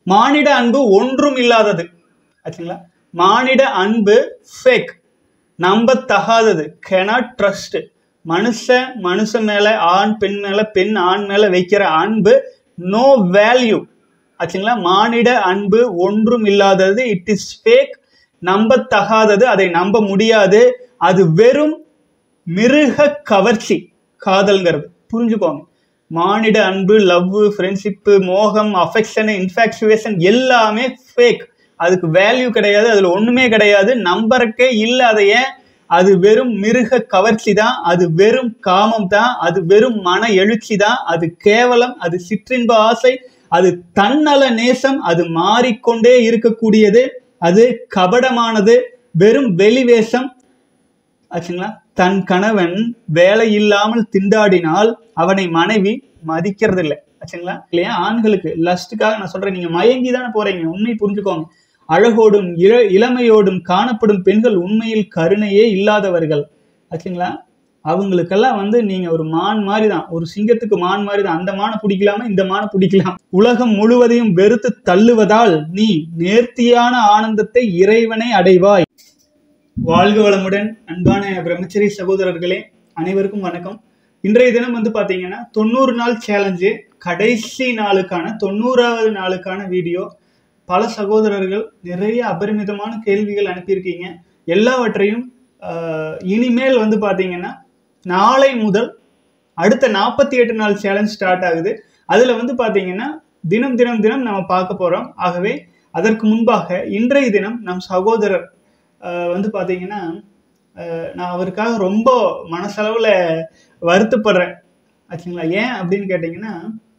மானிட அன்பு ஒன்றும் இல்லாதது ஆச்சுங்களா மானிட அன்பு ஃபேக் நம்பத்தகாதது கெனாட் ட்ரஸ்ட் மனுஷன் மனுஷன் மேல ஆண் பெண் மேல பெண் ஆண் மேல வைக்கிற அன்பு நோ வேல்யூ ஆச்சுங்களா மானிட அன்பு ஒன்றும் இல்லாதது இட் இஸ் ஃபேக் நம்பத்தகாதது அதை நம்ப முடியாது அது வெறும் மிருக கவர்ச்சி காதல்ங்கிறது புரிஞ்சுக்கோங்க மானிட அன்பு லவ் ஃப்ரெண்ட்ஷிப்பு மோகம் அஃபெக்ஷன் இன்ஃபாக்சுவேஷன் எல்லாமே ஃபேக் அதுக்கு வேல்யூ கிடையாது அதில் ஒன்றுமே கிடையாது நம்பருக்கே இல்லை அதை ஏன் அது வெறும் மிருக கவர்ச்சி தான் அது வெறும் காமம் தான் அது வெறும் மன எழுச்சி தான் அது கேவலம் அது சிற்றின்ப ஆசை அது தன்னல நேசம் அது மாறிக்கொண்டே இருக்கக்கூடியது அது கபடமானது வெறும் வெளிவேஷம் ஆச்சுங்களா தன் கணவன் வேலை இல்லாமல் திண்டாடினால் அவனை மனைவி மதிக்கிறது இல்லை ஆச்சுங்களா இல்லையா ஆண்களுக்கு லஸ்ட்டுக்காக நான் சொல்றேன் நீங்க மயங்கி தானே போறீங்க உண்மை புரிஞ்சுக்கோங்க அழகோடும் இள இளமையோடும் காணப்படும் பெண்கள் உண்மையில் கருணையே இல்லாதவர்கள் ஆச்சுங்களா அவங்களுக்கெல்லாம் வந்து நீங்க ஒரு மான் மாதிரி தான் ஒரு சிங்கத்துக்கு மான் மாதிரி தான் அந்த மானை பிடிக்கலாமா இந்த மானை பிடிக்கலாம் உலகம் முழுவதையும் வெறுத்து தள்ளுவதால் நீ நேர்த்தியான ஆனந்தத்தை இறைவனை அடைவாய் வாழ்க வளமுடன் அன்பான பிரம்மச்சரி சகோதரர்களே அனைவருக்கும் வணக்கம் இன்றைய தினம் வந்து பார்த்தீங்கன்னா தொண்ணூறு நாள் சேலஞ்சு கடைசி நாளுக்கான தொண்ணூறாவது நாளுக்கான வீடியோ பல சகோதரர்கள் நிறைய அபரிமிதமான கேள்விகள் அனுப்பியிருக்கீங்க எல்லாவற்றையும் ஆஹ், இனிமேல் வந்து பார்த்தீங்கன்னா நாளை முதல் அடுத்த நாற்பத்தி எட்டு நாள் சேலஞ்ச் ஸ்டார்ட் ஆகுது அதில் வந்து பார்த்தீங்கன்னா தினம் தினம் தினம் நம்ம பார்க்க போகிறோம் ஆகவே அதற்கு முன்பாக இன்றைய தினம் நம் சகோதரர் ஆஹ், வந்து பார்த்தீங்கன்னா ஆஹ், நான் அவருக்காக ரொம்ப மனசளவில் வருத்தப்படுறேன் ஆச்சுங்களா ஏன் அப்படின்னு கேட்டிங்கன்னா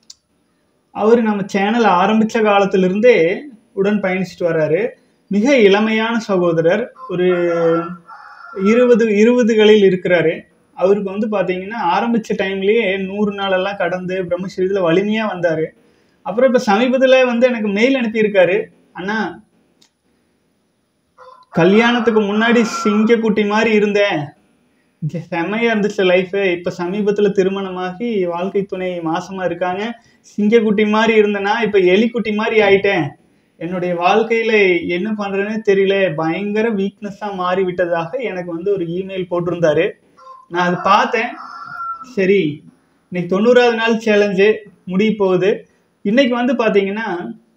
அவர் நம்ம சேனல் ஆரம்பித்த காலத்திலிருந்தே உடன் பயணிச்சுட்டு வர்றாரு மிக இளமையான சகோதரர் ஒரு இருபது இருபதுகளில் இருக்கிறாரு அவருக்கு வந்து பார்த்தீங்கன்னா ஆரம்பித்த டைம்லேயே நூறு நாளெல்லாம் கடந்து பிரம்மஸ்ரீதில் வலிமையாக வந்தார் அப்புறம் இப்போ சமீபத்தில் வந்து எனக்கு மெயில் அனுப்பியிருக்காரு அண்ணா கல்யாணத்துக்கு முன்னாடி சிங்கக்குட்டி மாதிரி இருந்தேன் ஜ- செம்மையா இருந்துச்சு லைஃபு இப்போ சமீபத்தில் திருமணமாகி வாழ்க்கை துணை மாசமா இருக்காங்க சிங்கக்குட்டி மாதிரி இருந்தேன்னா இப்போ எலிக்குட்டி மாதிரி ஆயிட்டேன் என்னுடைய வாழ்க்கையில என்ன பண்றேன்னு தெரியல பயங்கர வீக்னஸா மாறி விட்டதாக எனக்கு வந்து ஒரு இமெயில் போட்டிருந்தாரு நான் அது பார்த்தேன் சரி இன்னைக்கு தொண்ணூறாவது நாள் சேலஞ்சு முடிய போகுது இன்னைக்கு வந்து பாத்தீங்கன்னா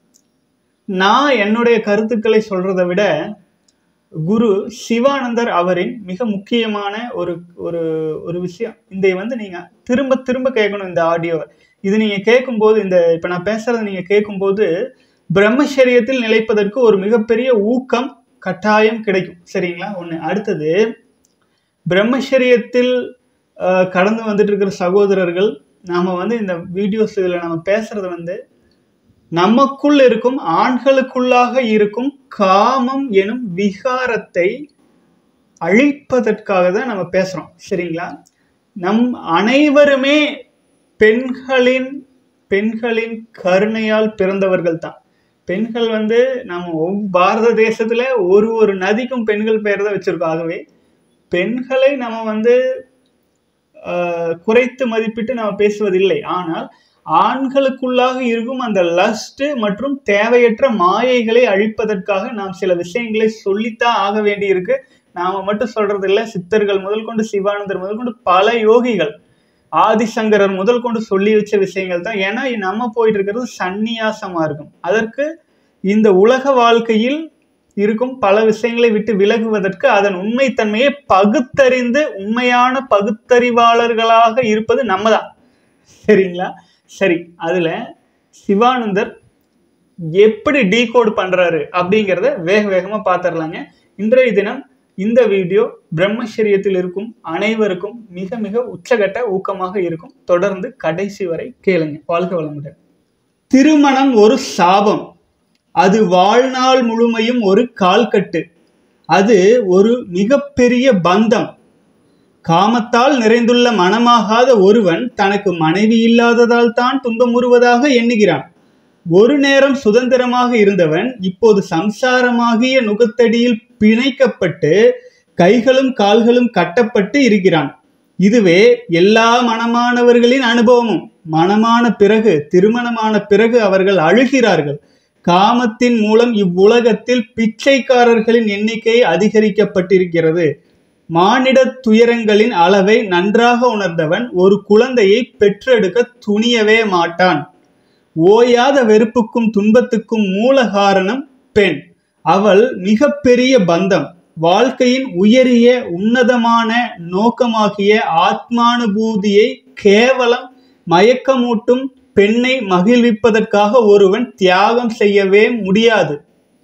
நான் என்னுடைய கருத்துக்களை சொல்றதை விட குரு சிவானந்தர் அவரின் மிக முக்கியமான ஒரு ஒரு ஒரு விஷயம் இதை வந்து நீங்க திரும்ப திரும்ப கேட்கணும் இந்த ஆடியோவை இது நீங்க கேட்கும்போது இந்த இப்ப நான் பேசுறதை நீங்க கேட்கும்போது பிரம்மச்சரியத்தில் நிலைப்பதற்கு ஒரு மிகப்பெரிய ஊக்கம் கட்டாயம் கிடைக்கும் சரிங்களா ஒண்ணு அடுத்தது பிரம்மச்சரியத்தில் அஹ், கடந்து வந்துட்டு இருக்கிற சகோதரர்கள் நாம வந்து இந்த வீடியோஸ் இதில் நம்ம பேசுறது வந்து நமக்குள் இருக்கும் ஆண்களுக்குள்ளாக இருக்கும் காமம் எனும் விகாரத்தை அழிப்பதற்காக தான் நம்ம பேசுறோம் சரிங்களா நம் அனைவருமே பெண்களின் பெண்களின் கருணையால் பிறந்தவர்கள் தான் பெண்கள் வந்து நம்ம ஒவ்- பாரத தேசத்துல ஒரு ஒரு நதிக்கும் பெண்கள் பெயர் தான் வச்சிருக்கோம் ஆகவே பெண்களை நம்ம வந்து ஆஹ், குறைத்து மதிப்பிட்டு நம்ம பேசுவதில்லை ஆனால் ஆண்களுக்குள்ளாக இருக்கும் அந்த லஸ்ட் மற்றும் தேவையற்ற மாயைகளை அழிப்பதற்காக நாம் சில விஷயங்களை சொல்லித்தான் ஆக வேண்டியிருக்கு நாம மட்டும் சொல்றது இல்ல சித்தர்கள் முதல் கொண்டு சிவானந்தர் முதல் கொண்டு பல யோகிகள் ஆதிசங்கரர் முதல் கொண்டு சொல்லி வச்ச விஷயங்கள் தான் ஏன்னா நம்ம போயிட்டு இருக்கிறது சந்நியாசமா இருக்கும் அதற்கு இந்த உலக வாழ்க்கையில் இருக்கும் பல விஷயங்களை விட்டு விலகுவதற்கு அதன் உண்மைத்தன்மையை பகுத்தறிந்து உண்மையான பகுத்தறிவாளர்களாக இருப்பது நம்ம தான் சரிங்களா சரி அதுல சிவானந்தர் எப்படி டீகோட் பண்றாரு அப்படிங்கிறத வேக வேகமா பார்த்துடலாங்க இன்றைய தினம் இந்த வீடியோ பிரம்மச்சரியத்தில் இருக்கும் அனைவருக்கும் மிக மிக உச்சகட்ட ஊக்கமாக இருக்கும் தொடர்ந்து கடைசி வரை கேளுங்க வாழ்க வளமுடன் திருமணம் ஒரு சாபம் அது வாழ்நாள் முழுமையும் ஒரு கால்கட்டு அது ஒரு மிகப்பெரிய பந்தம் காமத்தால் நிறைந்துள்ள மனமாகாத ஒருவன் தனக்கு மனைவி இல்லாததால் தான் துன்பமுறுவதாக எண்ணுகிறான் ஒரு நேரம் சுதந்திரமாக இருந்தவன் இப்போது சம்சாரமாகிய நுகத்தடியில் பிணைக்கப்பட்டு கைகளும் கால்களும் கட்டப்பட்டு இருக்கிறான் இதுவே எல்லா மனமானவர்களின் அனுபவமும் மனமான பிறகு திருமணமான பிறகு அவர்கள் அழுகிறார்கள் காமத்தின் மூலம் இவ்வுலகத்தில் பிச்சைக்காரர்களின் எண்ணிக்கை அதிகரிக்கப்பட்டிருக்கிறது மானிட துயரங்களின் அளவை நன்றாக உணர்ந்தவன் ஒரு குழந்தையை பெற்றெடுக்க துணியவே மாட்டான் ஓயாத வெறுப்புக்கும் துன்பத்துக்கும் மூல காரணம் பெண் அவள் மிகப்பெரிய பந்தம் வாழ்க்கையின் உயரிய உன்னதமான நோக்கமாகிய ஆத்மானுபூதியை கேவலம் மயக்கமூட்டும் பெண்ணை மகிழ்விப்பதற்காக ஒருவன் தியாகம் செய்யவே முடியாது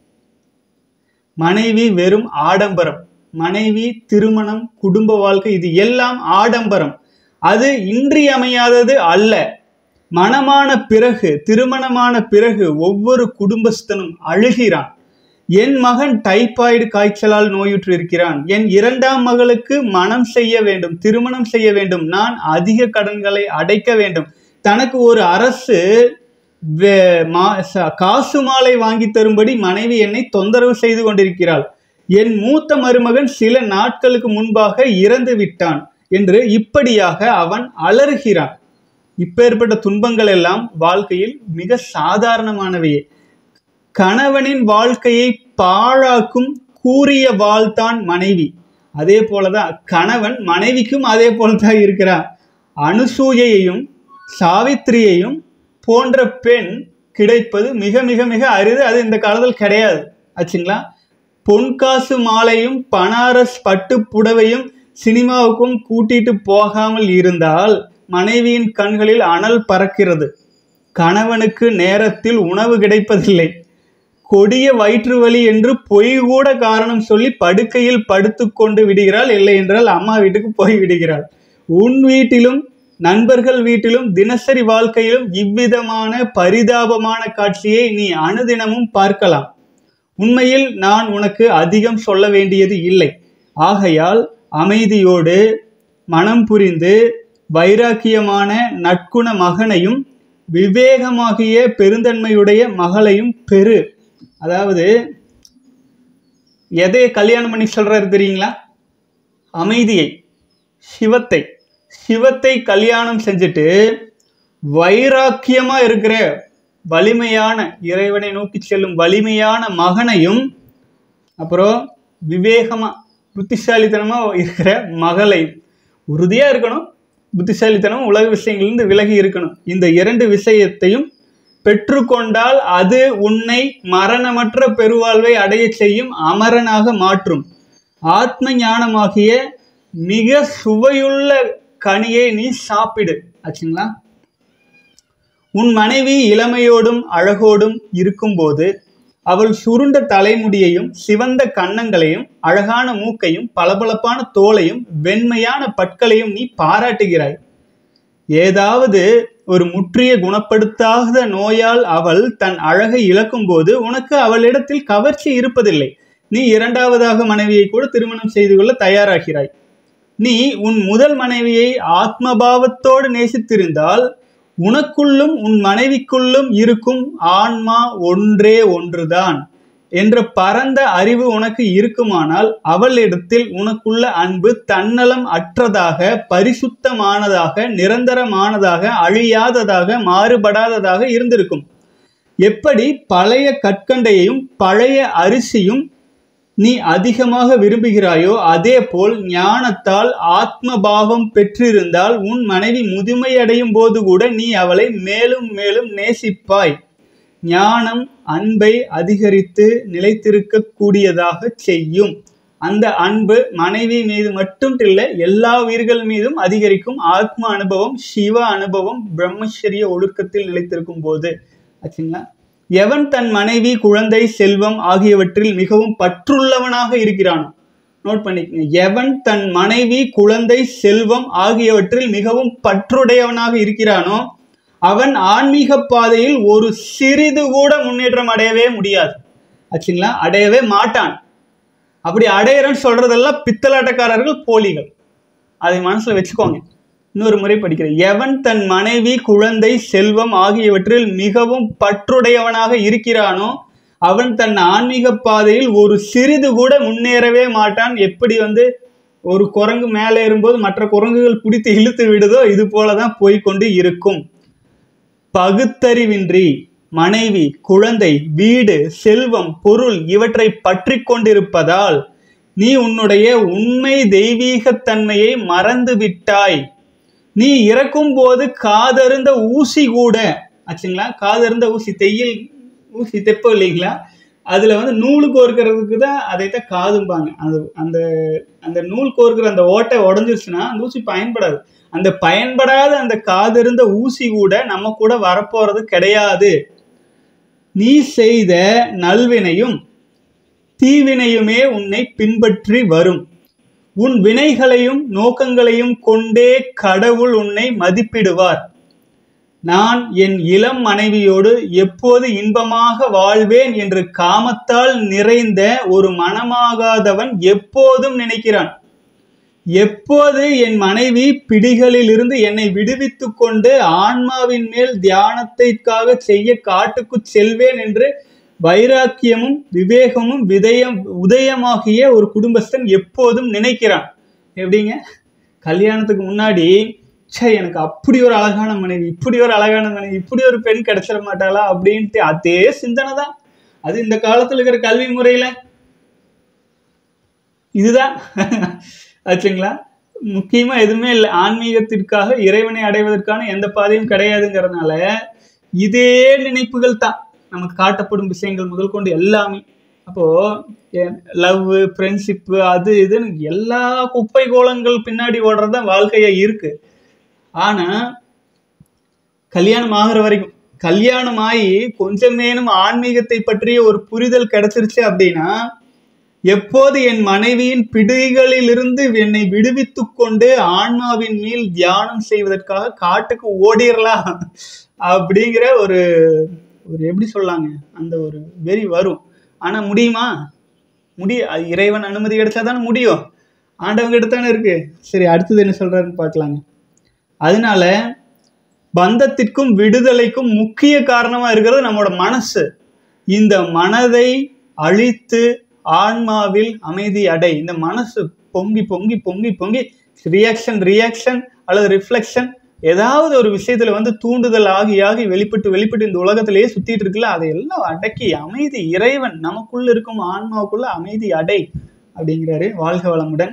மனைவி வெறும் ஆடம்பரம் மனைவி திருமணம் குடும்ப வாழ்க்கை இது எல்லாம் ஆடம்பரம் அது இன்றியமையாதது அல்ல மனமான பிறகு திருமணமான பிறகு ஒவ்வொரு குடும்பஸ்தனும் அழுகிறான் என் மகன் டைபாய்டு காய்ச்சலால் நோயுற்று இருக்கிறான் என் இரண்டாம் மகளுக்கு மனம் செய்ய வேண்டும் திருமணம் செய்ய வேண்டும் நான் அதிக கடன்களை அடைக்க வேண்டும் தனக்கு ஒரு அரசு வே- மா- ச- காசு மாலை வாங்கி தரும்படி மனைவி என்னை தொந்தரவு செய்து கொண்டிருக்கிறாள் என் மூத்த மருமகன் சில நாட்களுக்கு முன்பாக இறந்து விட்டான் என்று இப்படியாக அவன் அலறுகிறான் இப்பேற்பட்ட துன்பங்கள் எல்லாம் வாழ்க்கையில் மிக சாதாரணமானவையே கணவனின் வாழ்க்கையை பாழாக்கும் கூறிய வாழ்தான் மனைவி அதே போலதான் கணவன் மனைவிக்கும் அதே போலதான் இருக்கிறார் அனுசூயையும் சாவித்திரியையும் போன்ற பெண் கிடைப்பது மிக மிக மிக அரிது அது இந்த காலத்தில் கிடையாது ஆச்சுங்களா பொன்காசு மாலையும் பனாரஸ் பட்டு புடவையும் சினிமாவுக்கும் கூட்டிட்டு போகாமல் இருந்தால் மனைவியின் கண்களில் அனல் பறக்கிறது கணவனுக்கு நேரத்தில் உணவு கிடைப்பதில்லை கொடிய வயிற்று வலி என்று பொய் கூட காரணம் சொல்லி படுக்கையில் படுத்துக்கொண்டு விடுகிறாள் இல்லை என்றால் அம்மா வீட்டுக்கு போய் விடுகிறாள் உன் வீட்டிலும் நண்பர்கள் வீட்டிலும் தினசரி வாழ்க்கையிலும் இவ்விதமான பரிதாபமான காட்சியை நீ அனுதினமும் பார்க்கலாம் உண்மையில் நான் உனக்கு அதிகம் சொல்ல வேண்டியது இல்லை ஆகையால் அமைதியோடு மனம் புரிந்து வைராக்கியமான நற்குண மகனையும் விவேகமாகிய பெருந்தன்மையுடைய மகளையும் பெறு அதாவது எதை கல்யாணம் பண்ணி சொல்றாரு தெரியுங்களா அமைதியை சிவத்தை சிவத்தை கல்யாணம் செஞ்சுட்டு வைராக்கியமா இருக்கிற வலிமையான இறைவனை நோக்கி செல்லும் வலிமையான மகனையும் அப்புறம் விவேகமா புத்திசாலித்தனமா இருக்கிற மகளையும் உறுதியா இருக்கணும் புத்திசாலித்தனம் உலக விஷயங்களிலிருந்து விலகி இருக்கணும் இந்த இரண்டு விஷயத்தையும் பெற்றுக்கொண்டால் அது உன்னை மரணமற்ற பெருவாழ்வை அடையச் செய்யும் அமரனாக மாற்றும் ஆத்ம ஞானமாகிய மிக சுவையுள்ள கனியை நீ சாப்பிடு ஆச்சுங்களா உன் மனைவி இளமையோடும் அழகோடும் இருக்கும்போது அவள் சுருண்ட தலைமுடியையும் சிவந்த கன்னங்களையும் அழகான மூக்கையும் பளபளப்பான தோலையும் வெண்மையான பற்களையும் நீ பாராட்டுகிறாய் ஏதாவது ஒரு முற்றிய குணப்படுத்தாத நோயால் அவள் தன் அழகை இழக்கும்போது உனக்கு அவளிடத்தில் கவர்ச்சி இருப்பதில்லை நீ இரண்டாவதாக மனைவியை கூட திருமணம் செய்து கொள்ள தயாராகிறாய் நீ உன் முதல் மனைவியை ஆத்மபாவத்தோடு நேசித்திருந்தால் உனக்குள்ளும் உன் மனைவிக்குள்ளும் இருக்கும் ஆன்மா ஒன்றே ஒன்றுதான் என்ற பரந்த அறிவு உனக்கு இருக்குமானால் அவளிடத்தில் உனக்குள்ள அன்பு தன்னலம் அற்றதாக பரிசுத்தமானதாக நிரந்தரமானதாக அழியாததாக மாறுபடாததாக இருந்திருக்கும் எப்படி பழைய கற்கண்டையையும் பழைய அரிசியும் நீ அதிகமாக விரும்புகிறாயோ அதே போல் ஞானத்தால் ஆத்மபாவம் பெற்றிருந்தால் உன் மனைவி முதுமையடையும் போது கூட நீ அவளை மேலும் மேலும் நேசிப்பாய் ஞானம் அன்பை அதிகரித்து நிலைத்திருக்க கூடியதாக செய்யும் அந்த அன்பு மனைவி மீது மட்டும் இல்லை எல்லா உயிர்கள் மீதும் அதிகரிக்கும் ஆத்ம அனுபவம் சிவ அனுபவம் பிரம்மச்சரிய ஒழுக்கத்தில் நிலைத்திருக்கும் போது ஆச்சுங்களா எவன் தன் மனைவி குழந்தை செல்வம் ஆகியவற்றில் மிகவும் பற்றுள்ளவனாக இருக்கிறானோ நோட் பண்ணிக்கங்க எவன் தன் மனைவி குழந்தை செல்வம் ஆகியவற்றில் மிகவும் பற்றுடையவனாக இருக்கிறானோ அவன் ஆன்மீக பாதையில் ஒரு சிறிது கூட முன்னேற்றம் அடையவே முடியாது ஆச்சுங்களா அடையவே மாட்டான் அப்படி அடையிறன்னு சொல்றதெல்லாம் பித்தலாட்டக்காரர்கள் போலிகள் அதை மனசுல வச்சுக்கோங்க இன்னொரு முறை படிக்கிறேன் எவன் தன் மனைவி குழந்தை செல்வம் ஆகியவற்றில் மிகவும் பற்றுடையவனாக இருக்கிறானோ அவன் தன் ஆன்மீக பாதையில் ஒரு சிறிது கூட முன்னேறவே மாட்டான் எப்படி வந்து ஒரு குரங்கு மேலே ஏறும்போது மற்ற குரங்குகள் பிடித்து இழுத்து விடுதோ இது போலதான் போய்க்கொண்டு இருக்கும் பகுத்தறிவின்றி மனைவி குழந்தை வீடு செல்வம் பொருள் இவற்றை பற்றி கொண்டிருப்பதால் நீ உன்னுடைய உண்மை தெய்வீகத்தன்மையை மறந்து விட்டாய் நீ இறக்கும் போது காதருந்த ஊசி கூட ஆச்சுங்களா காதருந்த ஊசி தையல் ஊசி தெப்பம் இல்லைங்களா அதுல வந்து நூல் கோர்க்கறதுக்கு தான் அதைத்தான் காதும்பாங்க அந்த அந்த அந்த நூல் கோர்க்கிற அந்த ஓட்டை உடஞ்சிருச்சுன்னா அந்த ஊசி பயன்படாது அந்த பயன்படாத அந்த காதிருந்த ஊசி கூட நம்ம கூட வரப்போறது கிடையாது நீ செய்த நல்வினையும் தீவினையுமே உன்னை பின்பற்றி வரும் உன் வினைகளையும் நோக்கங்களையும் கொண்டே கடவுள் உன்னை மதிப்பிடுவார் நான் என் இளம் மனைவியோடு எப்போது இன்பமாக வாழ்வேன் என்று காமத்தால் நிறைந்த ஒரு மனமாகாதவன் எப்போதும் நினைக்கிறான் எப்போது என் மனைவி பிடிகளில் இருந்து என்னை விடுவித்துக் கொண்டு ஆன்மாவின் மேல் தியானத்திற்காக செய்ய காட்டுக்கு செல்வேன் என்று வைராக்கியமும் விவேகமும் விதயம் உதயமாகிய ஒரு குடும்பஸ்தன் எப்போதும் நினைக்கிறான் எப்படிங்க கல்யாணத்துக்கு முன்னாடி ச்சே எனக்கு அப்படி ஒரு அழகான மனைவி இப்படி ஒரு அழகான மனைவி இப்படி ஒரு பெண் கிடைச்சிட மாட்டாளா அப்படின்ட்டு அதே சிந்தனை தான் அது இந்த காலத்துல இருக்கிற கல்வி முறையில இதுதான் ஆச்சுங்களா முக்கியமா எதுவுமே இல்லை ஆன்மீகத்திற்காக இறைவனை அடைவதற்கான எந்த பாதையும் கிடையாதுங்கிறதுனால இதே நினைப்புகள் தான் நமக்கு காட்டப்படும் விஷயங்கள் முதல் கொண்டு எல்லாமே அப்போ லவ் ஃப்ரெண்ட்ஷிப்பு அது இதுன்னு எல்லா குப்பை கோலங்கள் பின்னாடி ஓடுறதுதான் வாழ்க்கையா இருக்கு ஆனா கல்யாணம் ஆகுற வரைக்கும் கல்யாணம் ஆகி கொஞ்சமேனும் ஆன்மீகத்தை பற்றிய ஒரு புரிதல் கிடைச்சிருச்சு அப்படின்னா எப்போது என் மனைவியின் பிடிகளிலிருந்து என்னை விடுவித்துக் கொண்டு ஆன்மாவின் மேல் தியானம் செய்வதற்காக காட்டுக்கு ஓடிரலாம் அப்படிங்கிற ஒரு ஒரு எப்படி சொல்லாங்க அந்த ஒரு வெறி வரும் ஆனா முடியுமா முடிய அது இறைவன் அனுமதி கிடைச்சா தானே முடியும் ஆண்டவங்க கிட்ட தானே இருக்கு சரி அடுத்தது என்ன சொல்றாருன்னு பார்க்கலாங்க அதனால பந்தத்திற்கும் விடுதலைக்கும் முக்கிய காரணமா இருக்கிறது நம்மளோட மனசு இந்த மனதை அழித்து ஆன்மாவில் அமைதி அடை இந்த மனசு பொங்கி பொங்கி பொங்கி பொங்கி ரியாக்ஷன் ரியாக்ஷன் அல்லது ரிஃப்ளெக்ஷன் ஏதாவது ஒரு விஷயத்துல வந்து தூண்டுதல் ஆகி ஆகி வெளிப்பட்டு வெளிப்பட்டு இந்த உலகத்திலேயே சுத்திட்டு இருக்குல்ல அதையெல்லாம் அடக்கி அமைதி இறைவன் நமக்குள்ள இருக்கும் ஆன்மாவுக்குள்ள அமைதி அடை அப்படிங்கிறாரு வாழ்க வளமுடன்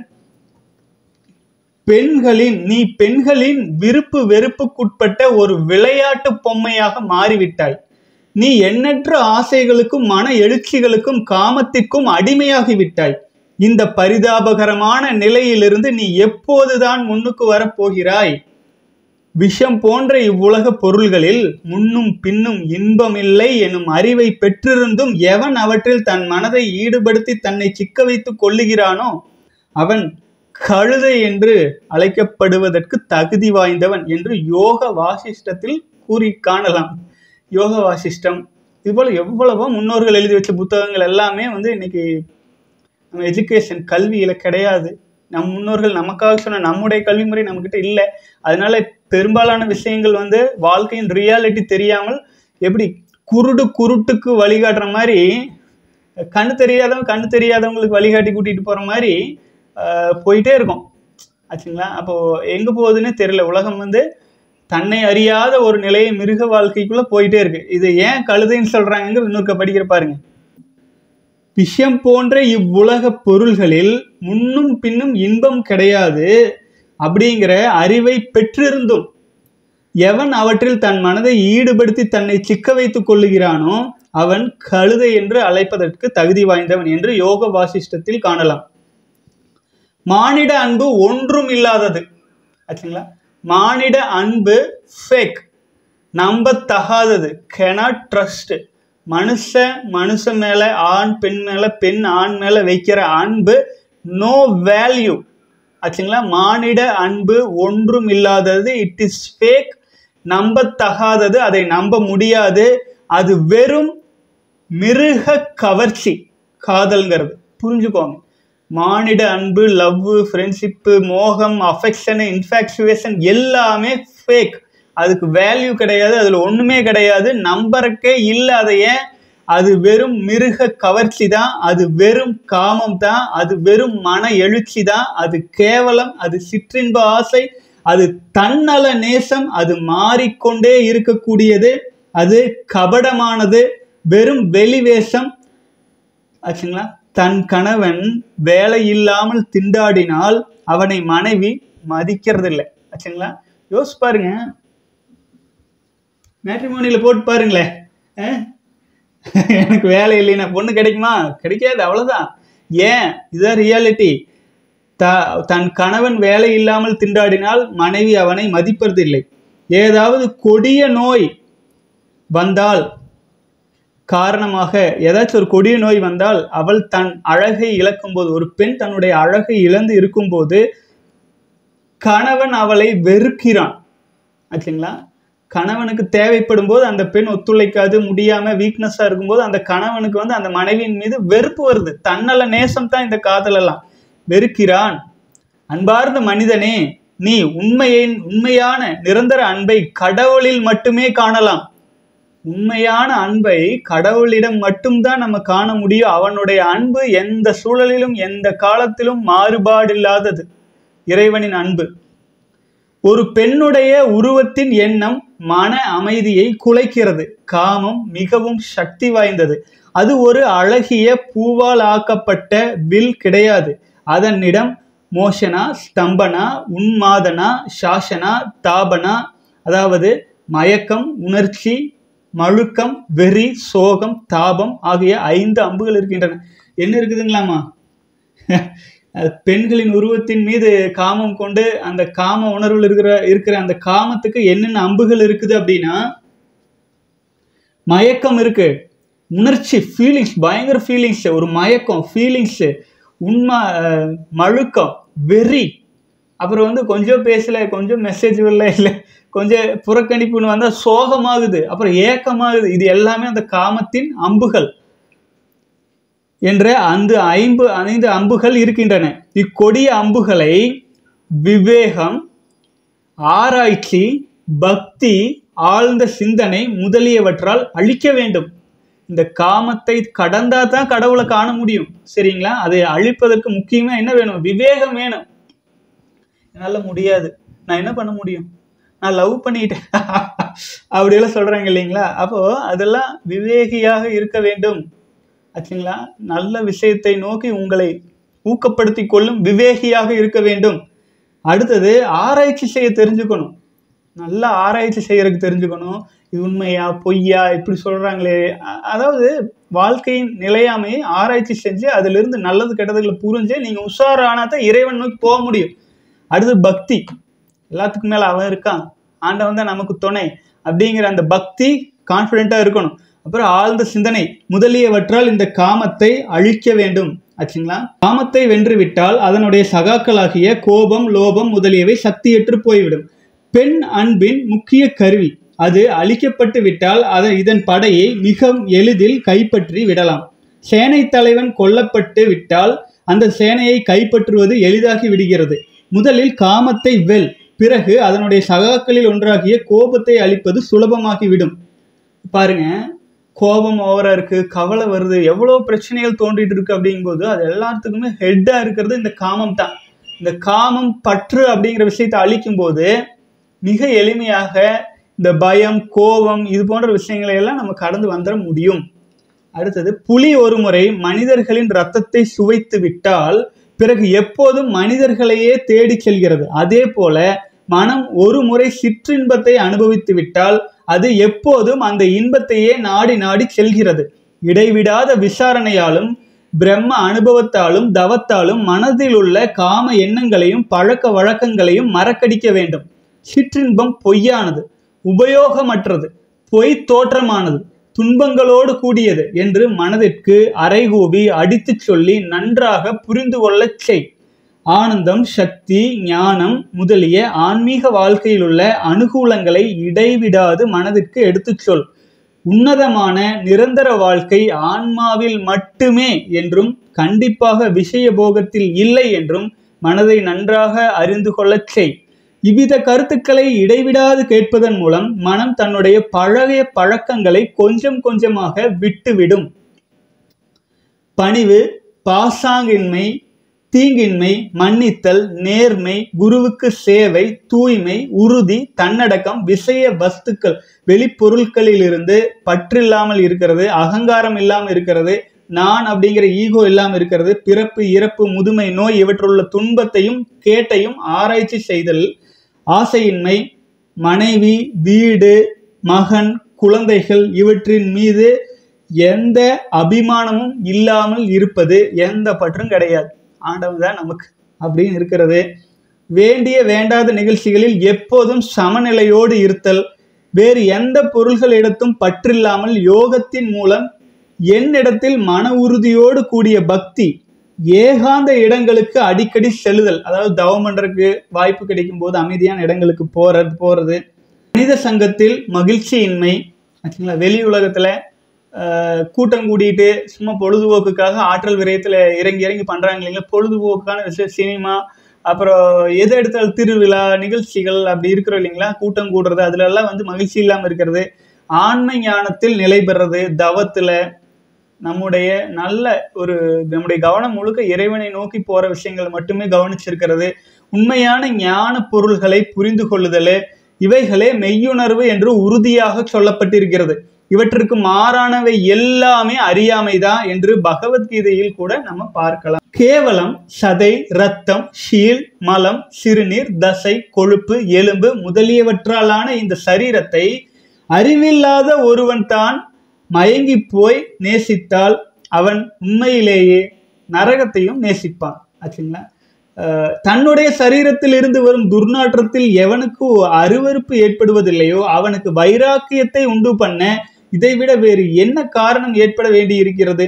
பெண்களின் நீ பெண்களின் விருப்பு வெறுப்புக்குட்பட்ட ஒரு விளையாட்டு பொம்மையாக மாறிவிட்டாய் நீ எண்ணற்ற ஆசைகளுக்கும் மன எழுச்சிகளுக்கும் காமத்திற்கும் அடிமையாகி விட்டாய் இந்த பரிதாபகரமான நிலையிலிருந்து நீ எப்போதுதான் முன்னுக்கு வரப்போகிறாய் விஷம் போன்ற இவ்வுலக பொருள்களில் முன்னும் பின்னும் இன்பமில்லை எனும் அறிவை பெற்றிருந்தும் எவன் அவற்றில் தன் மனதை ஈடுபடுத்தி தன்னை சிக்க வைத்துக் கொள்ளுகிறானோ அவன் கழுதை என்று அழைக்கப்படுவதற்கு தகுதி வாய்ந்தவன் என்று யோக வாசிஷ்டத்தில் கூறி காணலாம் யோக வாசிஷ்டம் இதுபோல் எவ்வளவோ முன்னோர்கள் எழுதி வச்ச புத்தகங்கள் எல்லாமே வந்து இன்னைக்கு நம்ம எஜுகேஷன் கல்வியில கிடையாது நம் முன்னோர்கள் நமக்காக சொன்ன நம்முடைய கல்வி முறை நம்மக்கிட்ட இல்லை அதனால பெரும்பாலான விஷயங்கள் வந்து வாழ்க்கையின் ரியாலிட்டி தெரியாமல் எப்படி குருடு குருட்டுக்கு வழிகாட்டுற மாதிரி கண்ணு தெரியாதவங்க கண்ணு தெரியாதவங்களுக்கு வழிகாட்டி கூட்டிட்டு போற மாதிரி ஆஹ், போயிட்டே இருக்கும் ஆச்சுங்களா அப்போ எங்க போகுதுன்னு தெரியல உலகம் வந்து தன்னை அறியாத ஒரு நிலையை மிருக வாழ்க்கைக்குள்ள போயிட்டே இருக்கு இது ஏன் கழுதைன்னு சொல்றாங்கன்னு இன்னொருக்க படிக்கிற பாருங்க விஷம் போன்ற இவ்வுலக பொருள்களில் முன்னும் பின்னும் இன்பம் கிடையாது அப்படிங்கிற அறிவை பெற்றிருந்தும் எவன் அவற்றில் தன் மனதை ஈடுபடுத்தி தன்னை சிக்க வைத்துக் கொள்ளுகிறானோ அவன் கழுதை என்று அழைப்பதற்கு தகுதி வாய்ந்தவன் என்று யோக வாசிஷ்டத்தில் காணலாம் மானிட அன்பு ஒன்றும் இல்லாதது ஆச்சுங்களா மானிட அன்பு ஃபேக் நம்பத்தகாதது cannot ட்ரஸ்ட் மனுஷ மனுஷன் மேல ஆண் பெண் மேல பெண் ஆண் மேல வைக்கிற அன்பு நோ வேல்யூ ஆச்சுங்களா மானிட அன்பு ஒன்றும் இல்லாதது இட் இஸ் ஃபேக் நம்பத்தகாதது அதை நம்ப முடியாது அது வெறும் மிருக கவர்ச்சி காதல்ங்கிறது புரிஞ்சுக்கோங்க மானிட அன்பு லவ் ஃப்ரெண்ட்ஷிப்பு மோகம் அஃபெக்ஷனு இன்ஃபாக்சுவேஷன் எல்லாமே ஃபேக் அதுக்கு வேல்யூ கிடையாது அதில் ஒன்றுமே கிடையாது நம்பருக்கே இல்லை அதை ஏன் அது வெறும் மிருக கவர்ச்சி தான் அது வெறும் காமம் தான் அது வெறும் மன எழுச்சி தான் அது கேவலம் அது சிற்றின்ப ஆசை அது தன்னல நேசம் அது மாறிக்கொண்டே இருக்கக்கூடியது அது கபடமானது வெறும் வெளிவேஷம் ஆச்சுங்களா தன் கணவன் வேலை இல்லாமல் திண்டாடினால் அவனை மனைவி மதிக்கிறது இல்லை ஆச்சுங்களா யோசிச்சு பாருங்க மேட்ரிமோனியில் போட்டு பாருங்களேன் அஹ்? எனக்கு வேலை இல்லைன்னா பொண்ணு கிடைக்குமா கிடைக்காது அவ்வளோதான் ஏன் இதுதான் ரியாலிட்டி த தன் கணவன் வேலை இல்லாமல் திண்டாடினால் மனைவி அவனை மதிப்பதில்லை ஏதாவது கொடிய நோய் வந்தால் காரணமாக ஏதாச்சும் ஒரு கொடிய நோய் வந்தால் அவள் தன் அழகை இழக்கும்போது ஒரு பெண் தன்னுடைய அழகை இழந்து இருக்கும்போது கணவன் அவளை வெறுக்கிறான் ஆச்சுங்களா கணவனுக்கு தேவைப்படும் போது அந்த பெண் ஒத்துழைக்காது முடியாம வீக்னஸா இருக்கும்போது அந்த கணவனுக்கு வந்து அந்த மனைவியின் மீது வெறுப்பு வருது தன்னல நேசம் தான் இந்த காதல் எல்லாம் வெறுக்கிறான் அன்பார்ந்த மனிதனே நீ உண்மையின் உண்மையான நிரந்தர அன்பை கடவுளில் மட்டுமே காணலாம் உண்மையான அன்பை கடவுளிடம் மட்டும்தான் நம்ம காண முடியும் அவனுடைய அன்பு எந்த சூழலிலும் எந்த காலத்திலும் மாறுபாடில்லாதது இறைவனின் அன்பு ஒரு பெண்ணுடைய உருவத்தின் எண்ணம் மன அமைதியை குலைக்கிறது காமம் மிகவும் சக்தி வாய்ந்தது அது ஒரு அழகிய பூவால் ஆக்கப்பட்ட வில் கிடையாது அதனிடம் மோஷனா ஸ்தம்பனா உன்மாதனா சாசனா தாபனா அதாவது மயக்கம் உணர்ச்சி மழுக்கம் வெறி சோகம் தாபம் ஆகிய ஐந்து அம்புகள் இருக்கின்றன என்ன இருக்குதுங்களாமா அது பெண்களின் உருவத்தின் மீது காமம் கொண்டு அந்த காம உணர்வில் இருக்கிற இருக்கிற அந்த காமத்துக்கு என்னென்ன அம்புகள் இருக்குது அப்படின்னா மயக்கம் இருக்கு உணர்ச்சி ஃபீலிங்ஸ் பயங்கர ஃபீலிங்ஸ் ஒரு மயக்கம் ஃபீலிங்ஸ் உண்மை அஹ், மழுக்கம் வெறி அப்புறம் வந்து கொஞ்சம் பேசல கொஞ்சம் மெசேஜ் வரல இல்லை கொஞ்சம் புறக்கணிப்புன்னு வந்தால் சோகமாகுது அப்புறம் ஏக்கமாகுது இது எல்லாமே அந்த காமத்தின் அம்புகள் என்ற அந்த ஐம்பு ஐந்து அம்புகள் இருக்கின்றன இக்கொடிய அம்புகளை விவேகம் ஆராய்ச்சி பக்தி ஆழ்ந்த சிந்தனை முதலியவற்றால் அழிக்க வேண்டும் இந்த காமத்தை கடந்தா தான் கடவுளை காண முடியும் சரிங்களா அதை அழிப்பதற்கு முக்கியமா என்ன வேணும் விவேகம் வேணும் என்னால் முடியாது நான் என்ன பண்ண முடியும் நான் லவ் பண்ணிட்டேன் அப்படியெல்லாம் சொல்றாங்க இல்லைங்களா அப்போ அதெல்லாம் விவேகியாக இருக்க வேண்டும் ஆச்சுங்களா நல்ல விஷயத்தை நோக்கி உங்களை ஊக்கப்படுத்தி கொள்ளும் விவேகியாக இருக்க வேண்டும் அடுத்தது ஆராய்ச்சி செய்ய தெரிஞ்சுக்கணும் நல்லா ஆராய்ச்சி செய்யறதுக்கு தெரிஞ்சுக்கணும் இது உண்மையா பொய்யா இப்படி சொல்றாங்களே அ- அதாவது வாழ்க்கையின் நிலையாமையை ஆராய்ச்சி செஞ்சு அதிலிருந்து நல்லது கெட்டதுகளை புரிஞ்சு நீங்க உஷாரானா தான் இறைவன் நோக்கி போக முடியும் அடுத்து பக்தி எல்லாத்துக்கும் மேல அவன் இருக்கான் ஆண்டவன் தான் நமக்கு துணை அப்படிங்கிற அந்த பக்தி கான்ஃபிடென்ட்டா இருக்கணும் அப்புறம் ஆழ்ந்த சிந்தனை முதலியவற்றால் இந்த காமத்தை அழிக்க வேண்டும் ஆச்சுங்களா காமத்தை வென்று விட்டால் அதனுடைய சகாக்களாகிய கோபம் லோபம் முதலியவை சக்தியற்று போய்விடும் பெண் அன்பின் முக்கிய கருவி அது அழிக்கப்பட்டு விட்டால் அதன் இதன் படையை மிக எளிதில் கைப்பற்றி விடலாம் சேனை தலைவன் கொல்லப்பட்டு விட்டால் அந்த சேனையை கைப்பற்றுவது எளிதாகி விடுகிறது முதலில் காமத்தை வெல் பிறகு அதனுடைய சகாக்களில் ஒன்றாகிய கோபத்தை அழிப்பது சுலபமாகிவிடும் பாருங்க கோபம் ஓவரா இருக்கு கவலை வருது எவ்வளோ பிரச்சனைகள் தோன்றிட்டு இருக்கு அப்படிங்கும்போது அது எல்லாத்துக்குமே ஹெட்டா இருக்கிறது இந்த காமம் தான் இந்த காமம் பற்று அப்படிங்கிற விஷயத்தை அழிக்கும் போது மிக எளிமையாக இந்த பயம் கோபம் இது போன்ற விஷயங்களை எல்லாம் நம்ம கடந்து வந்துட முடியும் அடுத்தது புலி ஒரு முறை மனிதர்களின் ரத்தத்தை சுவைத்து விட்டால் பிறகு எப்போதும் மனிதர்களையே தேடி செல்கிறது அதே போல மனம் ஒரு முறை சிற்றின்பத்தை அனுபவித்து விட்டால் அது எப்போதும் அந்த இன்பத்தையே நாடி நாடி செல்கிறது இடைவிடாத விசாரணையாலும் பிரம்ம அனுபவத்தாலும் தவத்தாலும் மனதில் உள்ள காம எண்ணங்களையும் பழக்க வழக்கங்களையும் மறக்கடிக்க வேண்டும் சிற்றின்பம் பொய்யானது உபயோகமற்றது பொய் தோற்றமானது துன்பங்களோடு கூடியது என்று மனதிற்கு அறைகூவி அடித்துச் சொல்லி நன்றாக புரிந்து கொள்ளச் செய் ஆனந்தம் சக்தி ஞானம் முதலிய ஆன்மீக வாழ்க்கையில் உள்ள அனுகூலங்களை இடைவிடாது மனதிற்கு எடுத்துச் சொல் உன்னதமான நிரந்தர வாழ்க்கை ஆன்மாவில் மட்டுமே என்றும் கண்டிப்பாக விஷய போகத்தில் இல்லை என்றும் மனதை நன்றாக அறிந்து கொள்ளச் செய் இவ்வித கருத்துக்களை இடைவிடாது கேட்பதன் மூலம் மனம் தன்னுடைய பழைய பழக்கங்களை கொஞ்சம் கொஞ்சமாக விட்டுவிடும் பணிவு பாசாங்கின்மை தீங்கின்மை மன்னித்தல் நேர்மை குருவுக்கு சேவை தூய்மை உறுதி தன்னடக்கம் விஷய வஸ்துக்கள் வெளிப்பொருட்களிலிருந்து பற்றில்லாமல் இருக்கிறது அகங்காரம் இல்லாமல் இருக்கிறது நான் அப்படிங்கிற ஈகோ இல்லாமல் இருக்கிறது பிறப்பு இறப்பு முதுமை நோய் இவற்றுள்ள துன்பத்தையும் கேட்டையும் ஆராய்ச்சி செய்தல் ஆசையின்மை மனைவி வீடு மகன் குழந்தைகள் இவற்றின் மீது எந்த அபிமானமும் இல்லாமல் இருப்பது எந்த பற்றும் கிடையாது ஆண்டவன் தான் நமக்கு அப்படின்னு இருக்கிறது வேண்டிய வேண்டாத நிகழ்ச்சிகளில் எப்போதும் சமநிலையோடு இருத்தல் வேறு எந்த பொருள்களிடத்தும் பற்றில்லாமல் யோகத்தின் மூலம் என்னிடத்தில் மன உறுதியோடு கூடிய பக்தி ஏகாந்த இடங்களுக்கு அடிக்கடி செல்லுதல் அதாவது தவம் பண்றதுக்கு வாய்ப்பு கிடைக்கும் போது அமைதியான இடங்களுக்கு போறது போறது மனித சங்கத்தில் மகிழ்ச்சியின்மை ஆச்சுங்களா வெளி உலகத்துல ஆஹ், கூட்டம் கூட்டிட்டு சும்மா பொழுதுபோக்குக்காக ஆற்றல் விரயத்துல இறங்கி இறங்கி பண்றாங்க இல்லைங்களா பொழுதுபோக்குக்கான விஷயம் சினிமா அப்புறம் எது எடுத்தாலும் திருவிழா நிகழ்ச்சிகள் அப்படி இருக்கிறோம் இல்லைங்களா கூட்டம் கூடுறது அதுல எல்லாம் வந்து மகிழ்ச்சி இல்லாம இருக்கிறது ஆன்ம ஞானத்தில் நிலை பெறது தவத்துல நம்முடைய நல்ல ஒரு நம்முடைய கவனம் முழுக்க இறைவனை நோக்கி போற விஷயங்கள் மட்டுமே கவனிச்சிருக்கிறது உண்மையான ஞான பொருள்களை புரிந்து கொள்ளுதலே இவைகளே மெய்யுணர்வு என்று உறுதியாக சொல்லப்பட்டிருக்கிறது இவற்றிற்கு மாறானவை எல்லாமே அறியாமைதான் என்று பகவத்கீதையில் கூட நம்ம பார்க்கலாம் கேவலம் சதை ரத்தம் ஷீல் மலம் சிறுநீர் தசை கொழுப்பு எலும்பு முதலியவற்றாலான இந்த சரீரத்தை அறிவில்லாத ஒருவன் தான் மயங்கி போய் நேசித்தால் அவன் உண்மையிலேயே நரகத்தையும் நேசிப்பான் ஆச்சுங்களா அஹ் தன்னுடைய சரீரத்தில் இருந்து வரும் துர்நாற்றத்தில் எவனுக்கு அருவருப்பு ஏற்படுவதில்லையோ அவனுக்கு வைராக்கியத்தை உண்டு பண்ண இதைவிட வேறு என்ன காரணம் ஏற்பட வேண்டி இருக்கிறது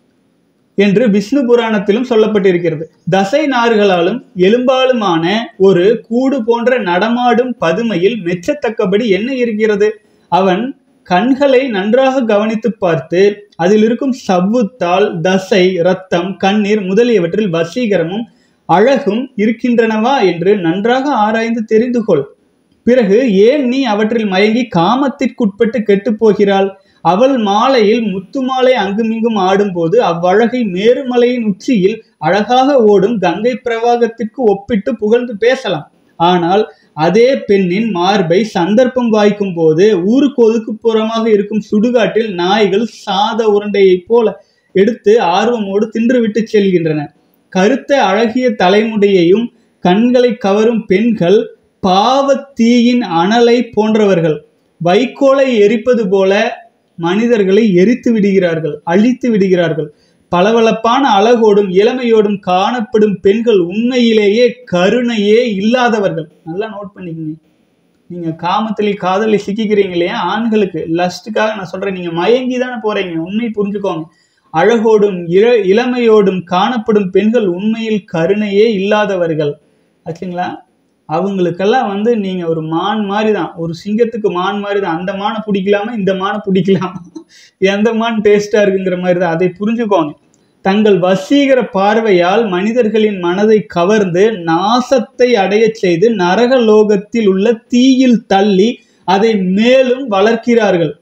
என்று விஷ்ணு புராணத்திலும் சொல்லப்பட்டிருக்கிறது தசை நார்களாலும் எலும்பாலுமான ஒரு கூடு போன்ற நடமாடும் பதுமையில் மெச்சத்தக்கபடி என்ன இருக்கிறது அவன் கண்களை நன்றாக கவனித்து பார்த்து அதில் இருக்கும் சவ்வுத்தால் தசை ரத்தம் கண்ணீர் முதலியவற்றில் வசீகரமும் அழகும் இருக்கின்றனவா என்று நன்றாக ஆராய்ந்து தெரிந்து கொள் பிறகு ஏன் நீ அவற்றில் மயங்கி காமத்திற்குட்பட்டு கெட்டுப் போகிறாள் அவள் மாலையில் முத்து மாலை அங்குமிங்கும் ஆடும்போது அவ்வழகை மேருமலையின் உச்சியில் அழகாக ஓடும் கங்கை பிரவாகத்திற்கு ஒப்பிட்டு புகழ்ந்து பேசலாம் ஆனால் அதே பெண்ணின் மார்பை சந்தர்ப்பம் வாய்க்கும் போது ஊருக்கு ஒதுக்குப்புறமாக இருக்கும் சுடுகாட்டில் நாய்கள் சாத உருண்டையைப் போல எடுத்து ஆர்வமோடு தின்றுவிட்டு செல்கின்றன கருத்த அழகிய தலைமுடியையும் கண்களை கவரும் பெண்கள் பாவத்தீயின் அனலை போன்றவர்கள் வைக்கோலை எரிப்பது போல மனிதர்களை எரித்து விடுகிறார்கள் அழித்து விடுகிறார்கள் பளபளப்பான அழகோடும் இளமையோடும் காணப்படும் பெண்கள் உண்மையிலேயே கருணையே இல்லாதவர்கள் நல்லா நோட் பண்ணிக்கங்க நீங்க காமத்திலே காதலை சிக்கிக்கிறீங்க இல்லையா ஆண்களுக்கு லஸ்ட்டுக்காக நான் சொல்றேன் நீங்க மயங்கி தானே போறீங்க உண்மை புரிஞ்சுக்கோங்க அழகோடும் இள இளமையோடும் காணப்படும் பெண்கள் உண்மையில் கருணையே இல்லாதவர்கள் ஆச்சுங்களா அவங்களுக்கெல்லாம் வந்து நீங்க ஒரு மான் மாதிரி தான் ஒரு சிங்கத்துக்கு மான் மாதிரி தான் அந்த மானை பிடிக்கலாமா இந்த மானை பிடிக்கலாமா எந்த மான் டேஸ்டா இருக்குங்கிற மாதிரி தான் அதை புரிஞ்சுக்கோங்க தங்கள் வசீகர பார்வையால் மனிதர்களின் மனதை கவர்ந்து நாசத்தை அடையச் செய்து நரக லோகத்தில் உள்ள தீயில் தள்ளி அதை மேலும் வளர்க்கிறார்கள்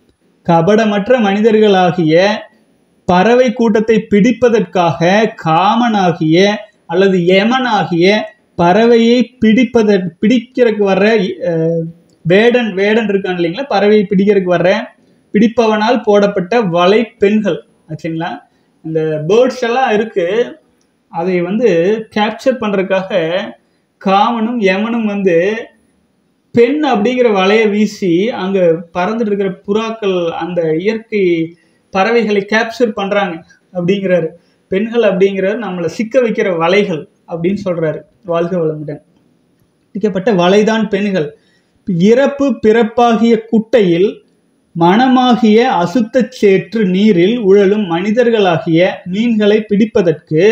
கபடமற்ற மனிதர்களாகிய பறவை கூட்டத்தை பிடிப்பதற்காக காமனாகிய அல்லது யமனாகிய பறவையை பிடிப்பத பிடிக்கிறதுக்கு வர்ற அஹ், வேடன் வேடன் இருக்கான் இல்லைங்களா பறவையை பிடிக்கிறதுக்கு வர்ற பிடிப்பவனால் போடப்பட்ட வலை பெண்கள் ஆச்சுங்களா இந்த பேர்ட்ஸ் எல்லாம் இருக்கு அதை வந்து கேப்சர் பண்றதுக்காக காமனும் யமனும் வந்து பெண் அப்படிங்கிற வலையை வீசி அங்க பறந்துட்டு இருக்கிற புறாக்கள் அந்த இயற்கை பறவைகளை கேப்சர் பண்றாங்க அப்படிங்கிறாரு பெண்கள் அப்படிங்கிறாரு நம்மளை சிக்க வைக்கிற வலைகள் அப்படின்னு சொல்றாரு வாழ்க வளமுடன் பிடிக்கப்பட்ட வலைதான் பெண்கள் இறப்பு பிறப்பாகிய குட்டையில் மனமாகிய அசுத்தச் சேற்று நீரில் உழலும் மனிதர்களாகிய மீன்களை பிடிப்பதற்கு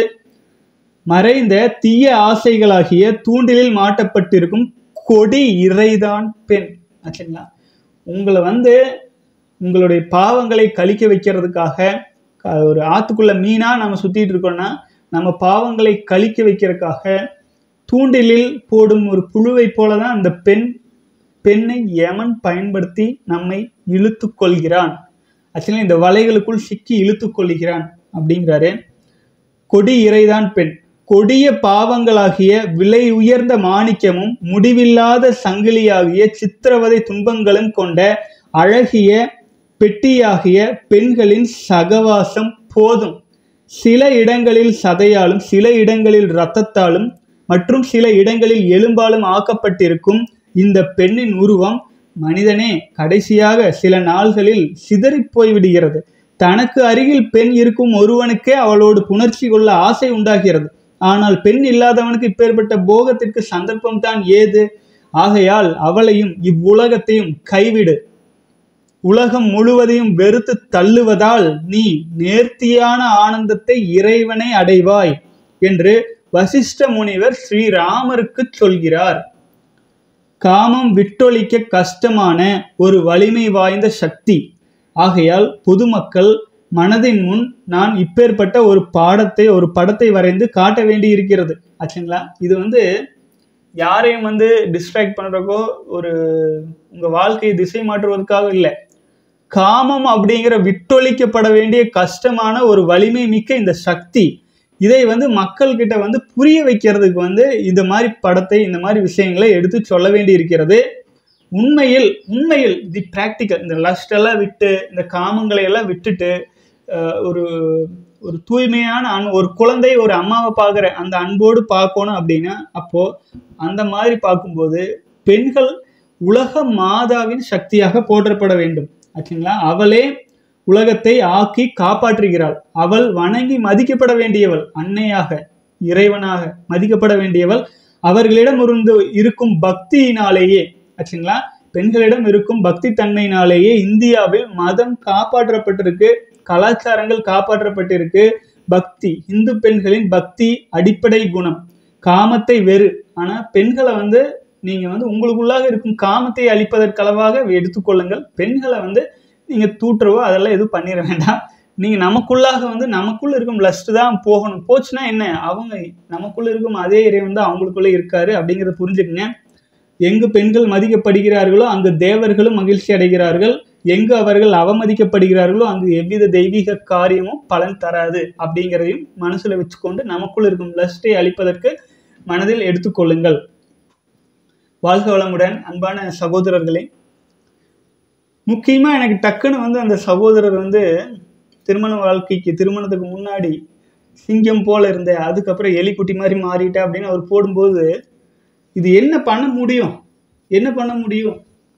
மறைந்த தீய ஆசைகளாகிய தூண்டிலில் மாட்டப்பட்டிருக்கும் கொடி இறைதான் பெண் ஆச்சுங்களா உங்களை வந்து உங்களுடைய பாவங்களை கழிக்க வைக்கிறதுக்காக க- ஒரு ஆத்துக்குள்ள மீனா நம்ம சுத்திட்டு இருக்கோம்னா நம்ம பாவங்களை கழிக்க வைக்கிறதுக்காக தூண்டிலில் போடும் ஒரு புழுவை போல தான் அந்த பெண் பெண்ணை யமன் பயன்படுத்தி நம்மை இழுத்து கொள்கிறான் ஆக்சுவலி இந்த வலைகளுக்குள் சிக்கி இழுத்து கொள்கிறான் அப்படிங்கிறாரு கொடி இறைதான் பெண் கொடிய பாவங்களாகிய விலை உயர்ந்த மாணிக்கமும் முடிவில்லாத சங்கிலியாகிய சித்திரவதை துன்பங்களும் கொண்ட அழகிய பெட்டியாகிய பெண்களின் சகவாசம் போதும் சில இடங்களில் சதையாலும் சில இடங்களில் இரத்தத்தாலும் மற்றும் சில இடங்களில் எலும்பாலும் ஆக்கப்பட்டிருக்கும் இந்த பெண்ணின் உருவம் மனிதனே கடைசியாக சில நாள்களில் சிதறிப் போய்விடுகிறது தனக்கு அருகில் பெண் இருக்கும் ஒருவனுக்கே அவளோடு புணர்ச்சி கொள்ள ஆசை உண்டாகிறது ஆனால் பெண் இல்லாதவனுக்கு இப்பேற்பட்ட போகத்திற்கு சந்தர்ப்பம் தான் ஏது ஆகையால் அவளையும் இவ்வுலகத்தையும் கைவிடு உலகம் முழுவதையும் வெறுத்து தள்ளுவதால் நீ நேர்த்தியான ஆனந்தத்தை இறைவனை அடைவாய் என்று வசிஷ்ட முனிவர் ஸ்ரீராமருக்கு சொல்கிறார் காமம் விட்டொழிக்க கஷ்டமான ஒரு வலிமை வாய்ந்த சக்தி ஆகையால் பொதுமக்கள் மனதின் முன் நான் இப்பேற்பட்ட ஒரு பாடத்தை ஒரு படத்தை வரைந்து காட்ட வேண்டி இருக்கிறது ஆச்சுங்களா இது வந்து யாரையும் வந்து டிஸ்ட்ராக்ட் பண்ணுறக்கோ ஒரு உங்கள் வாழ்க்கையை திசை மாற்றுவதற்காக இல்லை காமம் அப்படிங்கிற விட்டொழிக்கப்பட வேண்டிய கஷ்டமான ஒரு வலிமை மிக்க இந்த சக்தி இதை வந்து மக்கள்கிட்ட வந்து புரிய வைக்கிறதுக்கு வந்து இந்த மாதிரி படத்தை இந்த மாதிரி விஷயங்களை எடுத்து சொல்ல வேண்டி இருக்கிறது உண்மையில் உண்மையில் தி ப்ராக்டிக்கல் இந்த லஸ்ட் எல்லாம் விட்டு இந்த காமங்களை எல்லாம் விட்டுட்டு அஹ், ஒரு ஒரு தூய்மையான அன் ஒரு குழந்தை ஒரு அம்மாவை பார்க்குற அந்த அன்போடு பார்க்கணும் அப்படின்னா அப்போ அந்த மாதிரி பார்க்கும்போது பெண்கள் உலக மாதாவின் சக்தியாக போற்றப்பட வேண்டும் ஆச்சுங்களா அவளே உலகத்தை ஆக்கி காப்பாற்றுகிறாள் அவள் வணங்கி மதிக்கப்பட வேண்டியவள் அன்னையாக இறைவனாக மதிக்கப்பட வேண்டியவள் அவர்களிடம் இருந்து இருக்கும் பக்தியினாலேயே ஆச்சுங்களா பெண்களிடம் இருக்கும் பக்தி தன்மையினாலேயே இந்தியாவில் மதம் காப்பாற்றப்பட்டிருக்கு கலாச்சாரங்கள் காப்பாற்றப்பட்டிருக்கு பக்தி இந்து பெண்களின் பக்தி அடிப்படை குணம் காமத்தை வெறு ஆனா பெண்களை வந்து நீங்க வந்து உங்களுக்குள்ளாக இருக்கும் காமத்தை அழிப்பதற்களவாக எடுத்துக்கொள்ளுங்கள் பெண்களை வந்து நீங்க தூட்டுறவோ அதெல்லாம் எதுவும் பண்ணிட வேண்டாம் நீங்க நமக்குள்ளாக வந்து நமக்குள்ள இருக்கும் லஸ்ட் தான் போகணும் போச்சுன்னா என்ன அவங்க நமக்குள்ள இருக்கும் அதே இறைவன் தான் அவங்களுக்குள்ள இருக்காரு அப்படிங்கிறத புரிஞ்சுக்கங்க எங்கு பெண்கள் மதிக்கப்படுகிறார்களோ அங்கு தேவர்களும் மகிழ்ச்சி அடைகிறார்கள் எங்கு அவர்கள் அவமதிக்கப்படுகிறார்களோ அங்கு எவ்வித தெய்வீக காரியமும் பலன் தராது அப்படிங்கிறதையும் மனசுல வச்சுக்கொண்டு நமக்குள் இருக்கும் லஸ்டை அழிப்பதற்கு மனதில் எடுத்துக்கொள்ளுங்கள் வாழ்க வளமுடன் அன்பான சகோதரர்களே முக்கியமா எனக்கு டக்குன்னு வந்து அந்த சகோதரர் வந்து திருமண வாழ்க்கைக்கு திருமணத்துக்கு முன்னாடி சிங்கம் போல இருந்த அதுக்கப்புறம் எலிக்குட்டி மாதிரி மாறிட்டேன் அப்படின்னு அவர் போடும்போது இது என்ன பண்ண முடியும் என்ன பண்ண முடியும்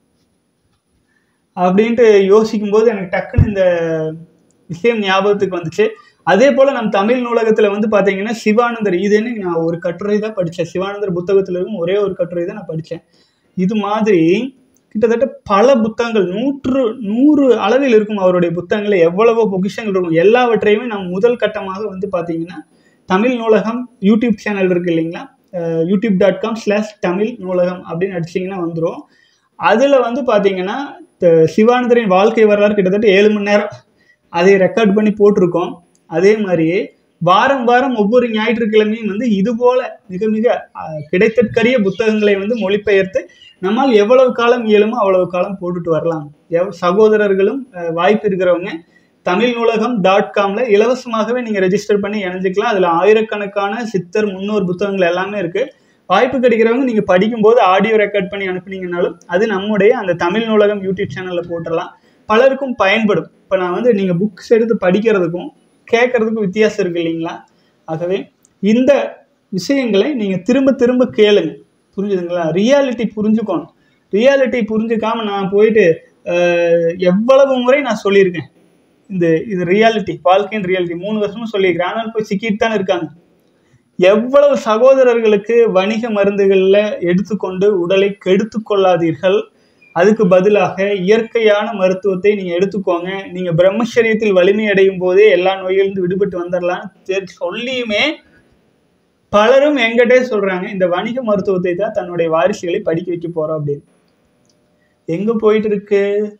அப்படின்ட்டு யோசிக்கும் போது எனக்கு டக்குன்னு இந்த விஷயம் ஞாபகத்துக்கு வந்துச்சு அதே போல நம் தமிழ் நூலகத்துல வந்து பாத்தீங்கன்னா சிவானந்தர் இது என்ன நான் ஒரு கட்டுரை தான் படித்தேன் சிவானந்தர் புத்தகத்துல இருக்கும் ஒரே ஒரு கட்டுரை தான் நான் படித்தேன் இது மாதிரி கிட்டத்தட்ட பல புத்தகங்கள் நூற்று நூறு அளவில் இருக்கும் அவருடைய புத்தகங்கள் எவ்வளவோ பொக்கிஷங்கள் இருக்கும் எல்லாவற்றையுமே நாம் முதல் கட்டமாக வந்து பார்த்தீங்கன்னா தமிழ் நூலகம் யூடியூப் சேனல் இருக்கு இல்லைங்களா YouTube dot com slash Tamil நூலகம் அப்படின்னு அடிச்சிங்கன்னா வந்துடும் அதில் வந்து பார்த்தீங்கன்னா த- சிவானந்தரின் வாழ்க்கை வரலாறு கிட்டத்தட்ட ஏழு மணி நேரம் அதை ரெக்கார்ட் பண்ணி போட்டிருக்கோம் அதே மாதிரியே வாரம் வாரம் ஒவ்வொரு ஞாயிற்றுக்கிழமையும் வந்து இது போல மிக மிக அஹ், கிடைத்தற்கரிய புத்தகங்களை வந்து மொழிபெயர்த்து நம்மால் எவ்வளவு காலம் இயலுமோ அவ்வளவு காலம் போட்டுட்டு வரலாம் எவ் சகோதரர்களும் அஹ், வாய்ப்பு இருக்கிறவங்க தமிழ் நூலகம் டாட் காம்ல இலவசமாகவே நீங்க ரெஜிஸ்டர் பண்ணி இணைஞ்சிக்கலாம் அதுல ஆயிரக்கணக்கான சித்தர் முன்னோர் புத்தகங்கள் எல்லாமே இருக்கு வாய்ப்பு கிடைக்கிறவங்க நீங்க படிக்கும்போது ஆடியோ ரெக்கார்ட் பண்ணி அனுப்புனீங்கனாலும் அது நம்முடைய அந்த தமிழ் நூலகம் யூடியூப் சேனல்ல போட்டுடலாம் பலருக்கும் பயன்படும் இப்போ நான் வந்து நீங்க புக்ஸ் எடுத்து படிக்கிறதுக்கும் கேட்கறதுக்கும் வித்தியாசம் இருக்கு இல்லைங்களா ஆகவே இந்த விஷயங்களை நீங்க திரும்ப திரும்ப கேளுங்க புரிஞ்சுதுங்களா ரியாலிட்டி புரிஞ்சுக்கணும் ரியாலிட்டி புரிஞ்சுக்காம நான் போயிட்டு அஹ், எவ்வளவு முறை நான் சொல்லியிருக்கேன் இந்த இது ரியாலிட்டி வாழ்க்கையின் ரியாலிட்டி மூணு வருஷமும் சொல்லியிருக்கிறேன் ஆனால் போய் சிக்கிட்டு தானே இருக்காங்க எவ்வளவு சகோதரர்களுக்கு வணிக மருந்துகளில் எடுத்துக்கொண்டு உடலை கெடுத்து கொள்ளாதீர்கள் அதுக்கு பதிலாக இயற்கையான மருத்துவத்தை நீங்க எடுத்துக்கோங்க நீங்க பிரம்மச்சரியத்தில் வலிமை அடையும் போதே எல்லா நோயிலிருந்து விடுபட்டு வந்துடலாம் சொல்லியுமே பலரும் எங்கிட்டே சொல்றாங்க இந்த வணிக மருத்துவத்தை தான் தன்னுடைய வாரிசுகளை படிக்க வைக்க போறோம் அப்படின்னு எங்க போயிட்டு இருக்கு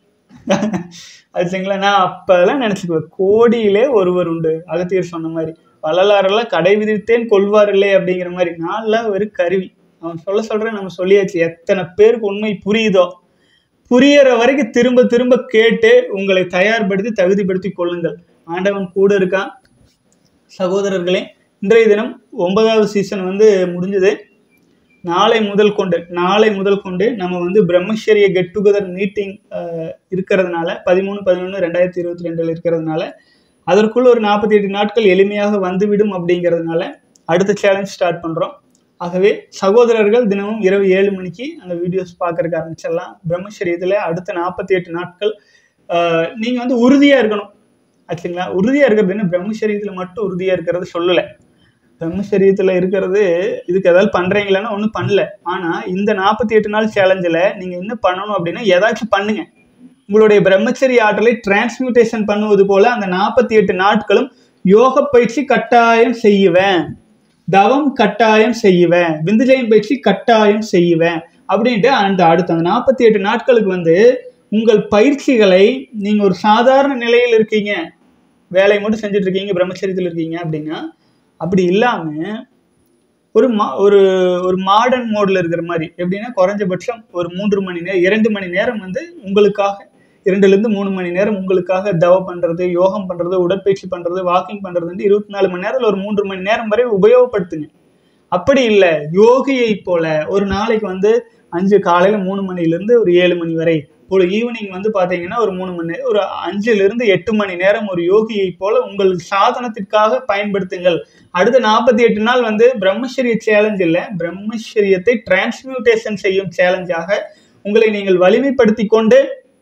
ஆச்சுங்களா நான் அப்பெல்லாம் நினைச்சுக்குவேன் கோடியிலே ஒருவர் உண்டு அகத்தியர் சொன்ன மாதிரி வள்ளலாரெல்லாம் கடை விதித்தேன் கொள்வார் இல்லை அப்படிங்கிற மாதிரி நான்லாம் ஒரு கருவி அவன் சொல்ல சொல்றேன் நம்ம சொல்லியாச்சு எத்தனை பேருக்கு உண்மை புரியுதோ புரியற வரைக்கும் திரும்ப திரும்ப கேட்டு உங்களை தயார்படுத்தி தகுதிப்படுத்தி கொள்ளுங்கள் ஆண்டவன் கூட இருக்கான் சகோதரர்களே இன்றைய தினம் ஒன்பதாவது சீசன் வந்து முடிஞ்சது நாளை முதல் கொண்டு நாளை முதல் கொண்டு நம்ம வந்து பிரம்மச்சரிய கெட் டுகெதர் மீட்டிங் இருக்கிறதுனால பதிமூணு பதினொன்று ரெண்டாயிரத்தி இருபத்தி ரெண்டில் இருக்கிறதுனால அதற்குள் ஒரு நாற்பத்தி எட்டு நாட்கள் எளிமையாக வந்துவிடும் அப்படிங்கிறதுனால அடுத்த சேலஞ்ச் ஸ்டார்ட் பண்ணுறோம் ஆகவே சகோதரர்கள் தினமும் இரவு ஏழு மணிக்கு அந்த வீடியோஸ் பார்க்கறதுக்கு ஆரம்பிச்சிடலாம் பிரம்மச்சரியத்தில் அடுத்த நாற்பத்தி எட்டு நாட்கள் நீங்கள் வந்து உறுதியாக இருக்கணும் ஆச்சுங்களா உறுதியாக இருக்கிறது என்ன பிரம்மச்சரியத்தில் மட்டும் உறுதியாக இருக்கிறது சொல்லலை பிரம்மச்சரியத்தில் இருக்கிறது இதுக்கு ஏதாவது பண்ணுறீங்களான்னா ஒன்றும் பண்ணல ஆனால் இந்த நாற்பத்தி எட்டு நாள் சேலஞ்சில் நீங்கள் என்ன பண்ணணும் அப்படின்னா ஏதாச்சும் பண்ணுங்க உங்களுடைய பிரம்மச்சரிய ஆற்றலை டிரான்ஸ்மியூட்டேஷன் பண்ணுவது போல அந்த நாற்பத்தி எட்டு நாட்களும் யோக பயிற்சி கட்டாயம் செய்யுவேன் தவம் கட்டாயம் செய்யுவேன் விந்துஜயம் பயிற்சி கட்டாயம் செய்யுவேன் அப்படின்ட்டு அந்த அடுத்த அந்த நாற்பத்தி எட்டு நாட்களுக்கு வந்து உங்கள் பயிற்சிகளை நீங்கள் ஒரு சாதாரண நிலையில் இருக்கீங்க வேலையை மட்டும் செஞ்சுட்டு இருக்கீங்க பிரம்மச்சரியத்தில் இருக்கீங்க அப்படின்னா அப்படி இல்லாமல் ஒரு மா ஒரு ஒரு மாடர்ன் மோடில் இருக்கிற மாதிரி எப்படின்னா குறைஞ்சபட்சம் ஒரு மூன்று மணி நேரம் இரண்டு மணி நேரம் வந்து உங்களுக்காக இரண்டுலேருந்து மூணு மணி நேரம் உங்களுக்காக தவ பண்ணுறது யோகம் பண்ணுறது உடற்பயிற்சி பண்ணுறது வாக்கிங் பண்ணுறதுன்ட்டு இருபத்தி நாலு மணி நேரத்தில் ஒரு மூன்று மணி நேரம் வரை உபயோகப்படுத்துங்க அப்படி இல்லை யோகியை போல ஒரு நாளைக்கு வந்து அஞ்சு காலையில் மூணு மணிலேருந்து ஒரு ஏழு மணி வரை ஒரு ஈவினிங் வந்து பார்த்தீங்கன்னா ஒரு மூணு மணி நேரம் ஒரு அஞ்சுலேருந்து எட்டு மணி நேரம் ஒரு யோகியை போல உங்கள் சாதனத்திற்காக பயன்படுத்துங்கள் அடுத்த நாற்பத்தி எட்டு நாள் வந்து பிரம்மச்சரிய சேலஞ்ச் இல்லை பிரம்மச்சரியத்தை டிரான்ஸ்மியூட்டேஷன் செய்யும் சேலஞ்சாக உங்களை நீங்கள் வலிமைப்படுத்தி கொண்டு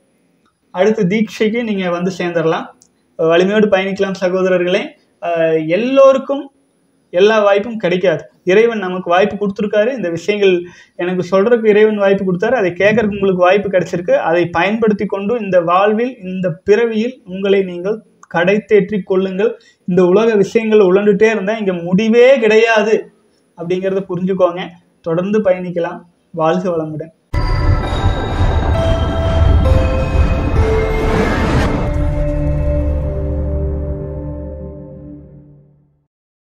அடுத்த தீட்சைக்கு நீங்கள் வந்து சேர்ந்துடலாம் வலிமையோடு பயணிக்கலாம் சகோதரர்களே அஹ் எல்லோருக்கும் எல்லா வாய்ப்பும் கிடைக்காது இறைவன் நமக்கு வாய்ப்பு கொடுத்துருக்காரு இந்த விஷயங்கள் எனக்கு சொல்றதுக்கு இறைவன் வாய்ப்பு கொடுத்தாரு அதை கேட்கறதுக்கு உங்களுக்கு வாய்ப்பு கிடைச்சிருக்கு அதை பயன்படுத்தி கொண்டு இந்த வாழ்வில் இந்த பிறவியில் உங்களை நீங்கள் கடை தேற்றி கொள்ளுங்கள் இந்த உலக விஷயங்கள் உழண்டுட்டே இருந்தால் இங்கே முடிவே கிடையாது அப்படிங்கிறத புரிஞ்சுக்கோங்க தொடர்ந்து பயணிக்கலாம் வாழ்க வளமுடன்